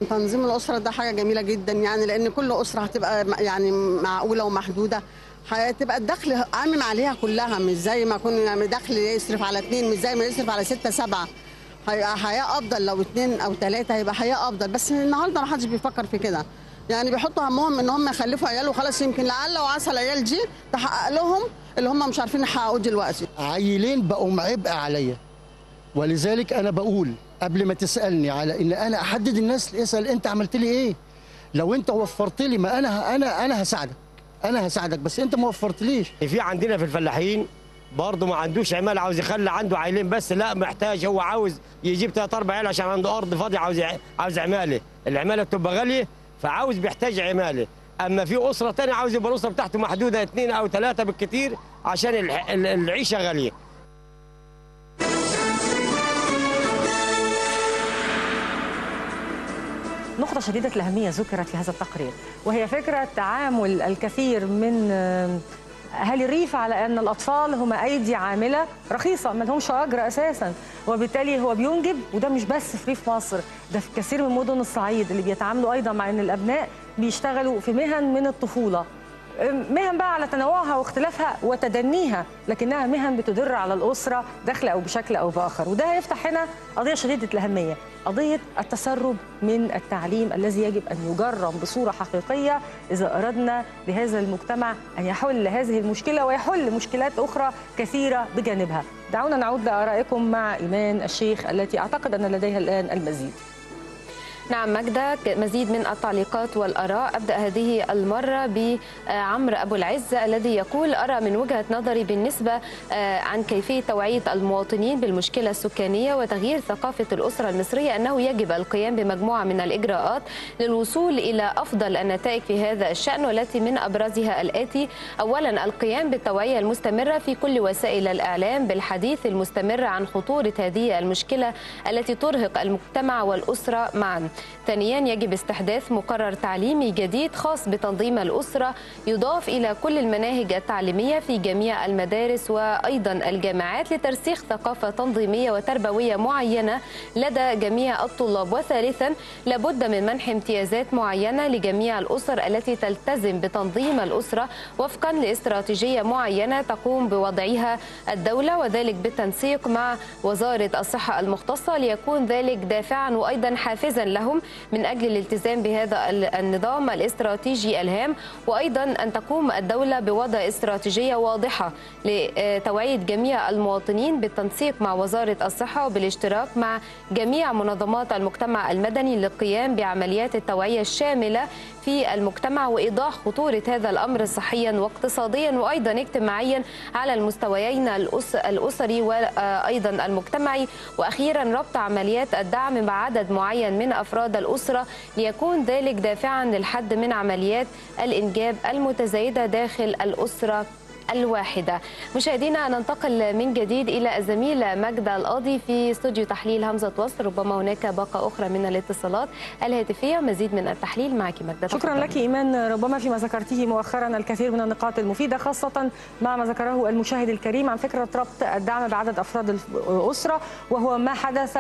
F: تنظيم الأسرة ده حاجة جميلة جدا يعني لأن كل أسرة هتبقى م- يعني معقولة ومحدودة هتبقى الدخل عامم عليها كلها مش زي ما يكون يعني دخل يصرف على اتنين مش زي ما يصرف على ستة سبعة هيبقى حياة أفضل لو اتنين أو تلاتة هيبقى حياة أفضل بس النهاردة ما حدش بيفكر في كده يعني بيحطوا همهم ان هم يخلفوا عيال وخلاص يمكن لعل وعسى العيال دي تحقق لهم اللي هم مش عارفين يحققوه دلوقتي
G: عيلين بقوا عبء عليا ولذلك انا بقول قبل ما تسالني على ان انا احدد الناس اسال انت عملت لي ايه لو انت وفرت لي ما انا انا انا هساعدك انا هساعدك بس انت ما وفرتليش
H: في عندنا في الفلاحين برضه ما عندوش عمال عاوز يخلي عنده عيلين بس لا محتاج هو عاوز يجيب ثلاث اربع عيال عشان عنده ارض فاضيه عاوز يع- عاوز عماله العماله بتبقى غاليه فعاوز بيحتاج عماله اما في اسره ثانيه عاوز يبقى الاسره بتاعته محدوده اثنين او ثلاثه بالكثير عشان الح- ال- العيشه غاليه
A: نقطة شديدة الأهمية ذكرت في هذا التقرير وهي فكرة تعامل الكثير من آه، أهالي الريف على أن الأطفال هم أيدي عاملة رخيصة ما لهمش أجر أساسا وبالتالي هو بينجب وده مش بس في ريف مصر ده في كثير من مدن الصعيد اللي بيتعاملوا أيضا مع أن الأبناء بيشتغلوا في مهن من الطفولة مهن بقى على تنوعها واختلافها وتدنيها لكنها مهن بتدر على الأسرة دخل أو بشكل أو بآخر وده هيفتح هنا قضية شديدة الأهمية قضية التسرب من التعليم الذي يجب أن يجرم بصورة حقيقية إذا أردنا لهذا المجتمع أن يحل هذه المشكلة ويحل مشكلات أخرى كثيرة بجانبها دعونا نعود لآرائكم مع إيمان الشيخ التي أعتقد أن لديها الآن المزيد
C: نعم ماجدة مزيد من التعليقات والآراء أبدأ هذه المرة بعمرو أبو العز الذي يقول أرى من وجهة نظري بالنسبة آه، عن كيفية توعية المواطنين بالمشكلة السكانية وتغيير ثقافة الأسرة المصرية أنه يجب القيام بمجموعة من الإجراءات للوصول إلى أفضل النتائج في هذا الشأن والتي من أبرزها الآتي أولا القيام بالتوعية المستمرة في كل وسائل الإعلام بالحديث المستمر عن خطورة هذه المشكلة التي ترهق المجتمع والأسرة معا ثانيا يجب استحداث مقرر تعليمي جديد خاص بتنظيم الأسرة يضاف إلى كل المناهج التعليمية في جميع المدارس وأيضا الجامعات لترسيخ ثقافة تنظيمية وتربوية معينة لدى جميع الطلاب وثالثا لابد من منح امتيازات معينة لجميع الأسر التي تلتزم بتنظيم الأسرة وفقا لاستراتيجية معينة تقوم بوضعها الدولة وذلك بالتنسيق مع وزارة الصحة المختصة ليكون ذلك دافعا وأيضا حافزا لهم من أجل الالتزام بهذا ال- النظام الاستراتيجي الهام وأيضا أن تقوم الدولة بوضع استراتيجية واضحة لتوعية جميع المواطنين بالتنسيق مع وزارة الصحة وبالاشتراك مع جميع منظمات المجتمع المدني للقيام بعمليات التوعية الشاملة في المجتمع وإيضاح خطورة هذا الأمر صحيا واقتصاديا وأيضا اجتماعيا على المستويين الأس- الأسري وأيضا المجتمعي وأخيرا ربط عمليات الدعم مع عدد معين من أفراد الأسرة ليكون ذلك دافعا للحد من عمليات الإنجاب المتزايدة داخل الأسرة الواحدة مشاهدينا ننتقل من جديد إلى الزميلة ماجدة القاضي في استوديو تحليل همزة وصل ربما هناك باقة أخرى من الاتصالات الهاتفية مزيد من التحليل معك ماجدة
A: شكرا
C: تفضلي.
A: لك ايمان ربما فيما ذكرته مؤخرا الكثير من النقاط المفيده خاصه مع ما ذكره المشاهد الكريم عن فكره ربط الدعم بعدد افراد الاسره وهو ما حدث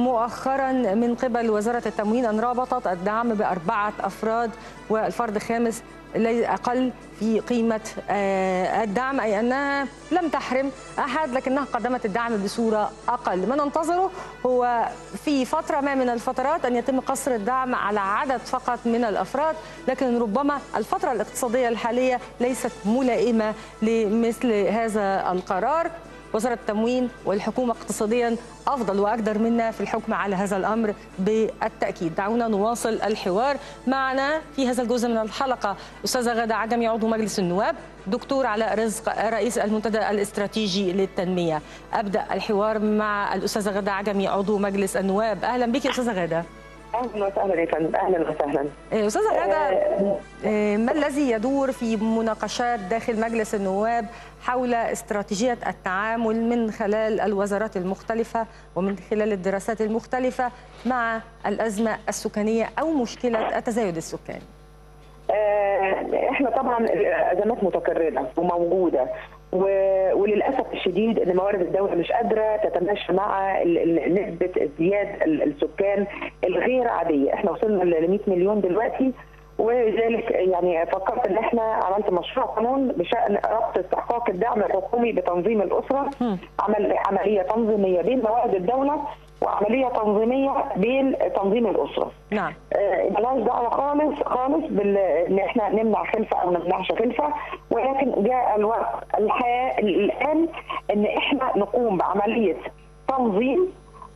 A: مؤخرا من قبل وزاره التموين ان ربطت الدعم باربعه افراد والفرد الخامس لا اقل في قيمه آه، الدعم اي انها لم تحرم احد لكنها قدمت الدعم بصوره اقل ما ننتظره هو في فتره ما من الفترات ان يتم قصر الدعم على عدد فقط من الافراد لكن ربما الفتره الاقتصاديه الحاليه ليست ملائمه لمثل هذا القرار وزارة التموين والحكومة اقتصاديا أفضل وأقدر منا في الحكم على هذا الأمر بالتأكيد دعونا نواصل الحوار معنا في هذا الجزء من الحلقة أستاذة غادة عجمي عضو مجلس النواب دكتور علاء رزق رئيس المنتدى الاستراتيجي للتنمية أبدأ الحوار مع الأستاذة غادة عجمي عضو مجلس النواب أهلا بك يا أستاذة غادة
E: اهلا وسهلا يا فندم اهلا وسهلا
A: إيه، أستاذة غادة إيه، ما الذي يدور في مناقشات داخل مجلس النواب حول استراتيجية التعامل من خلال الوزارات المختلفة ومن خلال الدراسات المختلفة مع الأزمة السكانية أو مشكلة التزايد السكاني
I: آه، احنا طبعا الازمات متكرره وموجوده و- وللاسف الشديد ان موارد الدوله مش قادره تتماشى مع ال- ال- نسبه ازدياد ال- السكان الغير عاديه، احنا وصلنا ل 100 مليون دلوقتي ولذلك يعني فكرت ان احنا عملت مشروع قانون بشان ربط استحقاق الدعم الحكومي بتنظيم الاسره عمل عمليه تنظيميه بين موارد الدوله وعمليه تنظيميه بين تنظيم الاسره.
A: نعم
I: آه، ملهاش دعوه خالص خالص بال ان احنا نمنع خلفه او ما نمنعش خلفه ولكن جاء الوقت الحياه الان ان احنا نقوم بعمليه تنظيم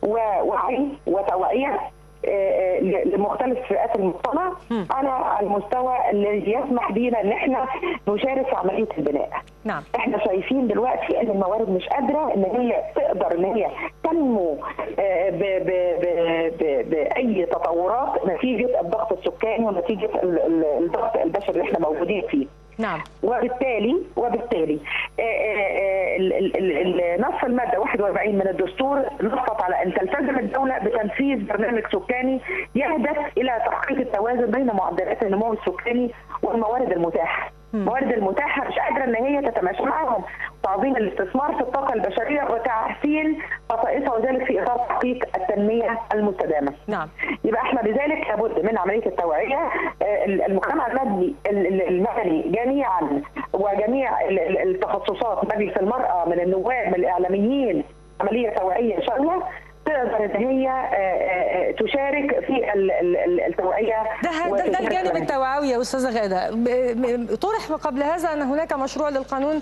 I: ووعي وتوعيه آه، آه، لمختلف فئات المجتمع على المستوى الذي يسمح بينا ان احنا نشارك في عمليه البناء.
A: نعم
I: احنا شايفين دلوقتي ان الموارد مش قادره ان هي تقدر ان هي تنمو آه، ب- ب- ب- ب- باي تطورات نتيجه الضغط السكاني ونتيجه ال- ال- الضغط البشري اللي احنا موجودين فيه.
A: نعم
I: وبالتالي وبالتالي آه، آه، آه، ال- ال- ال- ال- نص الماده 41 من الدستور نصت على ان تلتزم الدوله بتنفيذ برنامج سكاني يهدف الى تحقيق التوازن بين معدلات النمو السكاني والموارد المتاحه. الموارد المتاحه مش قادره ان هي تتماشى معهم تعظيم الاستثمار في الطاقه البشريه وتحسين خصائصها وذلك في اطار تحقيق التنميه المستدامه.
A: نعم
I: يبقى احنا بذلك لابد من عمليه التوعيه آه، المجتمع المدني ال- ال- المدني جميعا وجميع ال- ال- التخصصات مجلس المراه من النواب من الاعلاميين عمليه توعيه شامله تقدر ان هي آه، آه، آه، تشارك في ال- ال- ال- التوعيه
A: ده ده, ده
I: وتشارك
A: الجانب
I: كمان.
A: التوعوي يا استاذه غاده ب- م- طرح قبل هذا ان هناك مشروع للقانون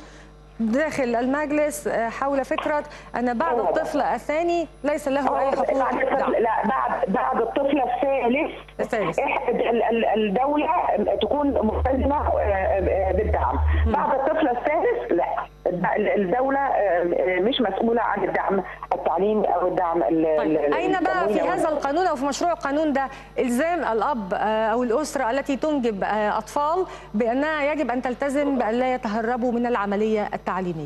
A: داخل المجلس آه، حول فكره ان بعد الطفل الثاني ليس له اي حقوق
I: بعد الطفل
A: دعم.
I: لا بعد بعد الطفل الثالث
A: الثالث.
I: إح- ال- ال- الدوله تكون ملتزمه آه، آه، بالدعم بعد الطفل الثالث لا الد- الدوله آه، مش مسؤوله عن الدعم التعليمي او الدعم ال-
A: طيب
I: ال-
A: اين بقى في
I: التمويلي أو
A: هذا القانون او في مشروع القانون ده الزام الاب آه، او الاسره التي تنجب آه، اطفال بانها يجب ان تلتزم بان لا يتهربوا من العمليه التعليميه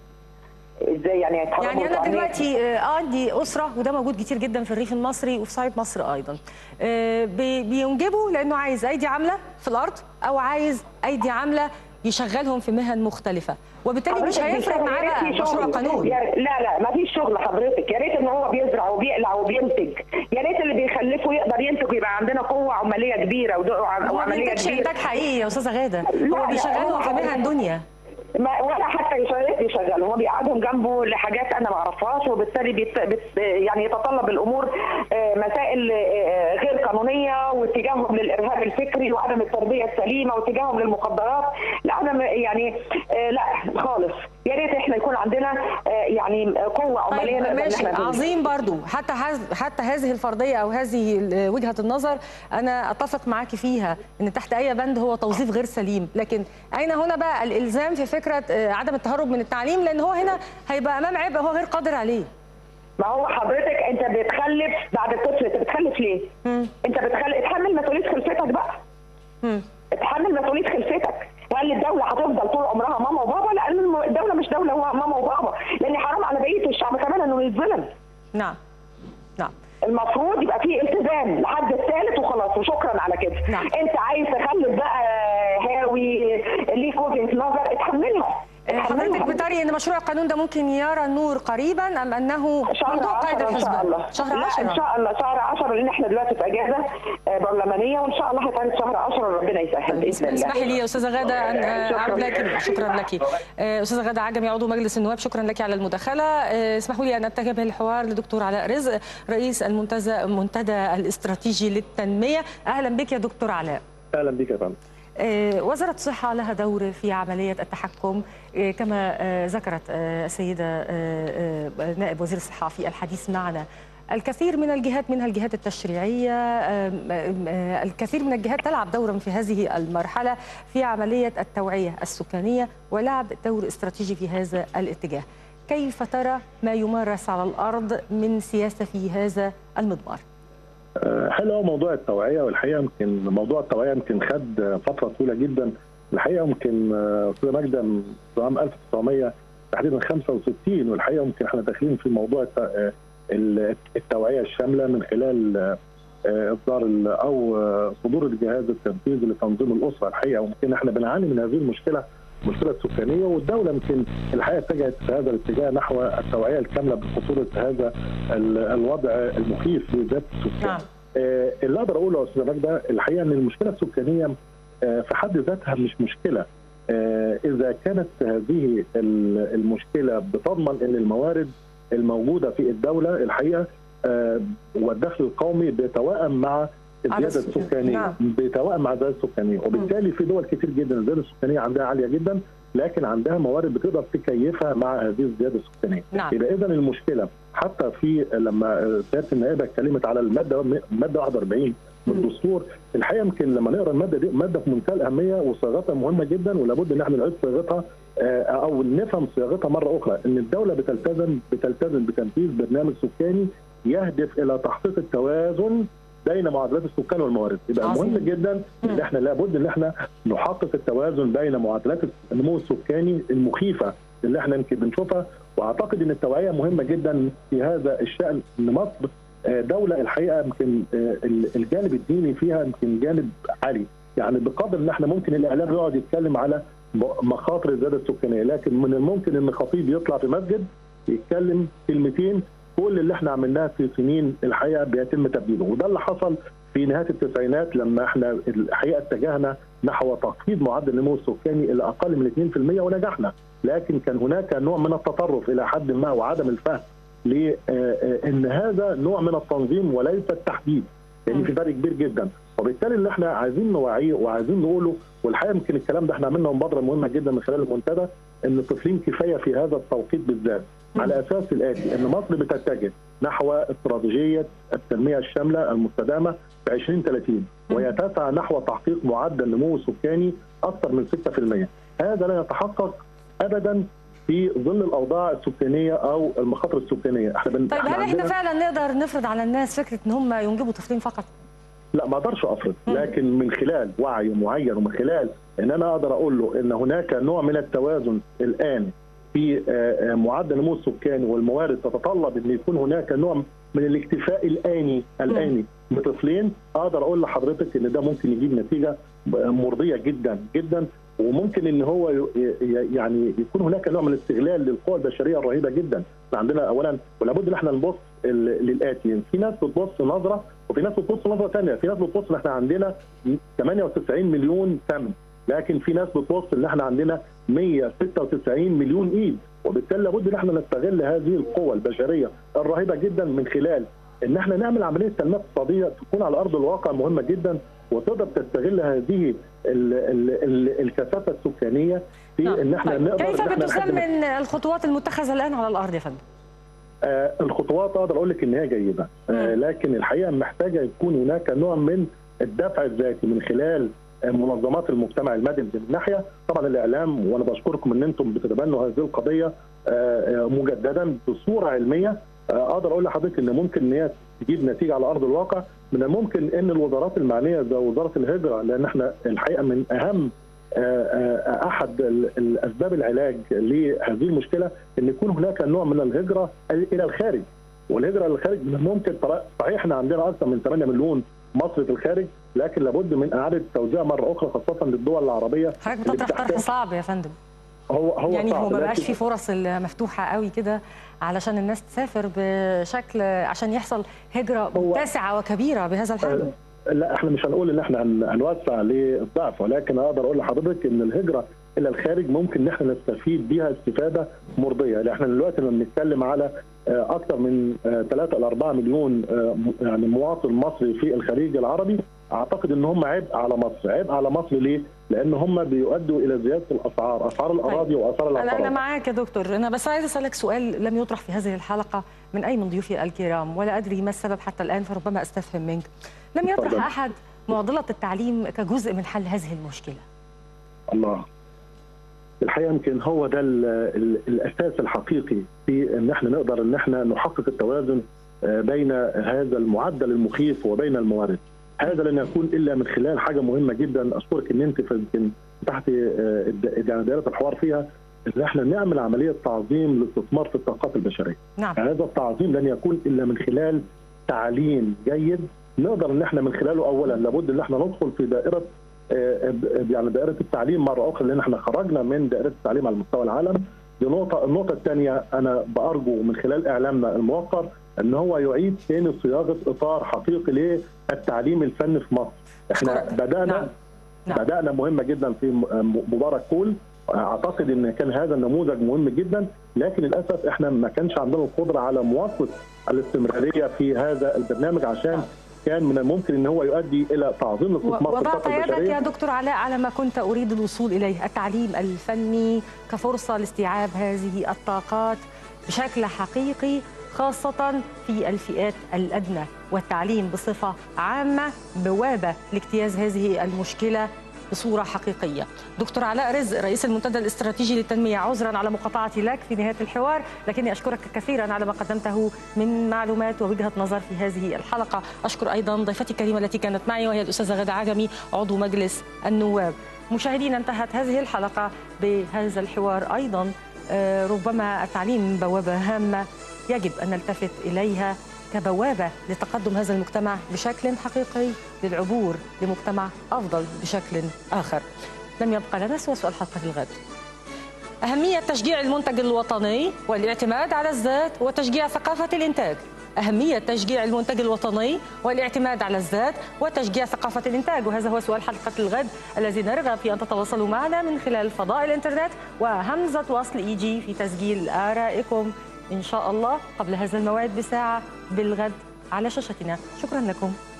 I: ازاي يعني يتحرموا
A: يعني انا
I: التعليم؟
A: دلوقتي آه، عندي اسره وده موجود كتير جدا في الريف المصري وفي صعيد مصر ايضا آه، بي- بينجبوا لانه عايز ايدي عامله في الارض او عايز ايدي عامله يشغلهم في مهن مختلفه وبالتالي مش
I: حضرتك
A: هيفرق
I: بيشتغل-
A: معاه
I: يا
A: بقى
I: ريت في
A: مشروع
I: شغل.
A: قانون
I: يا- لا لا ما فيش شغل حضرتك يا ريت ان هو بيزرع وبيقلع وبينتج يا ريت اللي بيخلفه يقدر ينتج ويبقى عندنا قوه عماليه كبيره ودق-
A: هو ما
I: وعمليه
A: بينتجش
I: كبيره
A: انتاج حقيقي يا استاذه غاده
I: لا،
A: هو
I: لا،
A: بيشغلهم
I: هو
A: في مهن دنيا
I: ما ولا حتى يشغل يشغل هو بيقعدهم جنبه لحاجات انا ما اعرفهاش وبالتالي بيت بت يعني يتطلب الامور آه، مسائل آه، غير قانونيه واتجاههم للارهاب الفكري وعدم التربيه السليمه واتجاههم للمخدرات لعدم يعني آه، لا خالص يا ريت احنا يكون عندنا آه، يعني قوه عماليه
A: طيب
I: نقدر إن
A: ماشي
I: إحنا ننجز.
A: عظيم برضو حتى هز حتى هذه الفرضيه او هذه ال- وجهه النظر انا اتفق معك فيها ان تحت اي بند هو توظيف غير سليم لكن اين هنا بقى الالزام في فكره آه، عدم التهرب من التعليم لان هو هنا هيبقى امام عبء هو غير قادر عليه
I: ما هو حضرتك انت بتخلف بعد الطفل انت بتخلف ليه؟ انت بتخلف اتحمل مسؤوليه خلفتك بقى اتحمل مسؤوليه خلفتك وقال الدوله هتفضل طول عمرها ماما وبابا لا الم- الدوله مش دوله هو ماما وبابا لان حرام على بقيه الشعب كمان انه يتظلم
A: نعم نعم
I: المفروض يبقى فيه التزام لحد الثالث وخلاص وشكرا على كده
A: نعم.
I: انت عايز تخلف بقى هاوي ليك وجهه نظر اتحملها
A: آه، حضرتك بتري ان مشروع القانون ده ممكن يرى النور قريبا ام انه
I: شهر
A: موضوع قيد
I: 10 ان شاء الله
A: الحسبان شهر
I: لا ان
A: 10
I: شاء الله شهر 10 لان احنا دلوقتي في اجازه آه، برلمانيه وان شاء الله هيتعرض شهر 10 ربنا يسهل باذن الله
A: اسمحي لي يا استاذه غاده ان آه،
I: شكراً.
A: اعود لك شكرا لك آه، استاذه غاده عجمي عضو مجلس النواب شكرا لك على المداخله آه، اسمحوا لي ان اتجه بالحوار لدكتور علاء رزق رئيس المنتدى المنتدى الاستراتيجي للتنميه اهلا بك يا دكتور علاء
J: اهلا بك يا فندم
A: آه، وزارة الصحة لها دور في عملية التحكم آه، كما آه، ذكرت آه، السيدة آه، آه، نائب وزير الصحة في الحديث معنا الكثير من الجهات منها الجهات التشريعية آم، آم، آه، الكثير من الجهات تلعب دورا في هذه المرحلة في عملية التوعية السكانية ولعب دور استراتيجي في هذا الاتجاه كيف ترى ما يمارس على الأرض من سياسة في هذا المضمار؟
J: آه، حلو قوي موضوع التوعيه والحقيقه يمكن موضوع التوعيه يمكن خد آه، فتره طويله جدا الحقيقه يمكن آه، استاذه ماجده من عام 1900 تحديدا 65 والحقيقه يمكن احنا داخلين في موضوع الت- آه، ال- التوعيه الشامله من خلال آه، آه، اصدار ال- او آه، صدور الجهاز التنفيذي لتنظيم الاسره الحقيقه ويمكن احنا بنعاني من هذه المشكله المشكله السكانيه والدوله يمكن الحقيقه اتجهت في هذا الاتجاه نحو التوعيه الكامله بخطوره هذا ال- الوضع المخيف لذات السكان.
A: نعم
J: آه، اللي اقدر اقوله يا استاذ ماجده الحقيقه ان المشكله السكانيه آه، في حد ذاتها مش مشكله آه، اذا كانت هذه ال- المشكله بتضمن ان الموارد الموجوده في الدوله الحقيقه آه، والدخل القومي بيتوائم مع الزياده
A: السكان.
J: السكانيه
A: نعم.
J: بيتوائم مع الزياده السكانيه وبالتالي في دول كتير جدا الزياده السكانيه عندها عاليه جدا لكن عندها موارد بتقدر تكيفها مع هذه الزياده السكانيه
A: نعم.
J: يبقى اذا المشكله حتى في لما سياده النائبه اتكلمت على الماده ماده 41 من الدستور الحقيقه يمكن لما نقرا الماده دي ماده في منتهى الاهميه وصياغتها مهمه جدا ولابد ان احنا نعيد صياغتها آه، او نفهم صياغتها مره اخرى ان الدوله بتلتزم بتلتزم بتنفيذ برنامج سكاني يهدف الى تحقيق التوازن بين معادلات السكان والموارد يبقى
A: عظيم.
J: مهم جدا ان احنا لابد ان احنا نحقق التوازن بين معادلات النمو السكاني المخيفه اللي احنا يمكن بنشوفها واعتقد ان التوعيه مهمه جدا في هذا الشان ان مصر آه، دوله الحقيقه يمكن آه، الجانب الديني فيها يمكن جانب عالي يعني بقدر ان احنا ممكن الاعلام يقعد يتكلم على مخاطر الزياده السكانيه لكن من الممكن ان خطيب يطلع في مسجد يتكلم كلمتين كل اللي احنا عملناه في سنين الحقيقه بيتم تبديله وده اللي حصل في نهايه التسعينات لما احنا الحقيقه اتجهنا نحو تخفيض معدل النمو السكاني الى اقل من 2% ونجحنا لكن كان هناك نوع من التطرف الى حد ما وعدم الفهم لان هذا نوع من التنظيم وليس التحديد يعني في فرق كبير جدا وبالتالي اللي احنا عايزين نوعيه وعايزين نقوله والحقيقه يمكن الكلام ده احنا عملنا مبادره مهمه جدا من خلال المنتدى ان الطفلين كفايه في هذا التوقيت بالذات على اساس الاتي ان مصر بتتجه نحو استراتيجيه التنميه الشامله المستدامه في 2030 وهي تسعى نحو تحقيق معدل نمو سكاني اكثر من 6% هذا لا يتحقق ابدا في ظل الاوضاع السكانيه او المخاطر السكانيه احنا بن...
A: طيب هل احنا
J: عندنا-
A: فعلا نقدر نفرض على الناس فكره ان هم ينجبوا طفلين فقط؟
J: لا ما اقدرش افرض لكن من خلال وعي معين ومن خلال ان انا اقدر اقول له ان هناك نوع من التوازن الان في آه، آه، معدل النمو السكاني والموارد تتطلب ان يكون هناك نوع من الاكتفاء الاني الاني بطفلين اقدر اقول لحضرتك ان ده ممكن يجيب نتيجه مرضيه جدا جدا وممكن ان هو ي- ي- يعني يكون هناك نوع من الاستغلال للقوى البشريه الرهيبه جدا احنا عندنا اولا ولابد ان احنا نبص ال- للاتي في ناس بتبص نظره وفي ناس بتبص نظره ثانيه في ناس بتبص ان احنا عندنا 98 مليون سمن لكن في ناس بتبص ان احنا عندنا 196 مليون ايد وبالتالي لابد ان احنا نستغل هذه القوى البشريه الرهيبه جدا من خلال ان احنا نعمل عمليه تنميه اقتصاديه تكون على ارض الواقع مهمه جدا وتقدر تستغل هذه ال ال ال الكثافه السكانيه في
A: نعم.
J: ان احنا
A: طيب.
J: نقدر
A: كيف
J: إن إحنا نقدم-
A: بتثمن الخطوات المتخذه الان على الارض يا فندم؟
J: آه، الخطوات اقدر اقول لك ان هي جيده آه، لكن الحقيقه محتاجه يكون هناك نوع من الدفع الذاتي من خلال آه، منظمات المجتمع المدني من ناحيه طبعا الاعلام وانا بشكركم ان انتم بتتبنوا هذه القضيه آه، آه، مجددا بصوره علميه آه، اقدر اقول لحضرتك ان ممكن ان هي تجيب نتيجه على ارض الواقع من الممكن ان الوزارات المعنيه زي وزاره الهجره لان احنا الحقيقه من اهم آه، آه، احد ال- الاسباب العلاج لهذه المشكله ان يكون هناك نوع من الهجره الى الخارج والهجره الى الخارج من الممكن طرا- صحيح احنا عندنا اكثر من 8 مليون مصري في الخارج لكن لابد من اعاده التوزيع مره اخرى خاصه للدول العربيه
A: حضرتك
J: اللي
A: بتطرح طرح
J: بتحتاج-
A: صعب يا فندم
J: هو هو
A: يعني
J: صعب
A: هو ما بقاش
J: لكن-
A: في فرص مفتوحه قوي كده علشان الناس تسافر بشكل عشان يحصل هجره
J: هو-
A: متسعه وكبيره بهذا الحجم
J: لا احنا مش هنقول ان احنا هن- هنوسع للضعف ولكن اقدر اقول لحضرتك ان الهجره الى الخارج ممكن ان احنا نستفيد بيها استفاده مرضيه لان احنا دلوقتي لما بنتكلم على آه، اكثر من 3 ل 4 مليون آه، م- يعني مواطن مصري في الخليج العربي اعتقد ان هم عبء على مصر عبء على مصر ليه لان هم بيؤدوا الى زياده الاسعار اسعار الاراضي واسعار
A: انا انا
J: العقارات
A: معاك يا دكتور انا بس عايز اسالك سؤال لم يطرح في هذه الحلقه من اي من ضيوفي الكرام ولا ادري ما السبب حتى الان فربما استفهم منك لم يطرح
J: اتفضل.
A: احد معضله التعليم كجزء من حل هذه المشكله
J: الله الحقيقه يمكن هو ده ال ال الاساس الحقيقي في ان احنا نقدر ان احنا نحقق التوازن آه، بين هذا المعدل المخيف وبين الموارد. هذا لن يكون الا من خلال حاجه مهمه جدا اشكرك ان انت في- يمكن تحت آه، الد- يعني دائره الحوار فيها ان احنا نعمل عمليه تعظيم للاستثمار في الطاقات البشريه.
A: نعم
J: هذا التعظيم لن يكون الا من خلال تعليم جيد نقدر ان احنا من خلاله اولا لابد ان احنا ندخل في دائره آه، يعني دائره التعليم مره اخرى لان احنا خرجنا من دائره التعليم على مستوى العالم دي نقطه النقطه الثانيه انا بارجو من خلال اعلامنا الموقر ان هو يعيد ثاني صياغه اطار حقيقي للتعليم الفني في مصر احنا
A: أشكرك.
J: بدانا
A: نعم. نعم.
J: بدانا مهمه جدا في م- مبارك كول اعتقد ان كان هذا النموذج مهم جدا لكن للاسف احنا ما كانش عندنا القدره على مواصله الاستمراريه في هذا البرنامج عشان كان من الممكن ان هو يؤدي الى تعظيم الاستثمار في
A: وضعت
J: الطاقه
A: يدك
J: البشريه
A: يا دكتور علاء على ما كنت أريد الوصول إليه التعليم الفني كفرصة لاستيعاب هذه الطاقات بشكل حقيقي خاصة في الفئات الأدنى والتعليم بصفة عامة بوابة لاجتياز هذه المشكلة بصورة حقيقية دكتور علاء رزق رئيس المنتدى الاستراتيجي للتنمية عذرا على مقاطعتي لك في نهاية الحوار لكني أشكرك كثيرا على ما قدمته من معلومات ووجهة نظر في هذه الحلقة أشكر أيضا ضيفتي الكريمة التي كانت معي وهي الأستاذة غادة عجمي عضو مجلس النواب مشاهدينا انتهت هذه الحلقة بهذا الحوار أيضا آه، ربما التعليم بوابة هامة يجب أن نلتفت إليها كبوابة لتقدم هذا المجتمع بشكل حقيقي للعبور لمجتمع أفضل بشكل آخر لم يبقى لنا سوى سؤال حلقة الغد أهمية تشجيع المنتج الوطني والاعتماد على الذات وتشجيع ثقافة الإنتاج أهمية تشجيع المنتج الوطني والاعتماد على الذات وتشجيع ثقافة الإنتاج وهذا هو سؤال حلقة الغد الذي نرغب في أن تتواصلوا معنا من خلال فضاء الإنترنت وهمزة وصل إيجي في تسجيل آرائكم إن شاء الله قبل هذا الموعد بساعة بالغد على شاشتنا شكرا لكم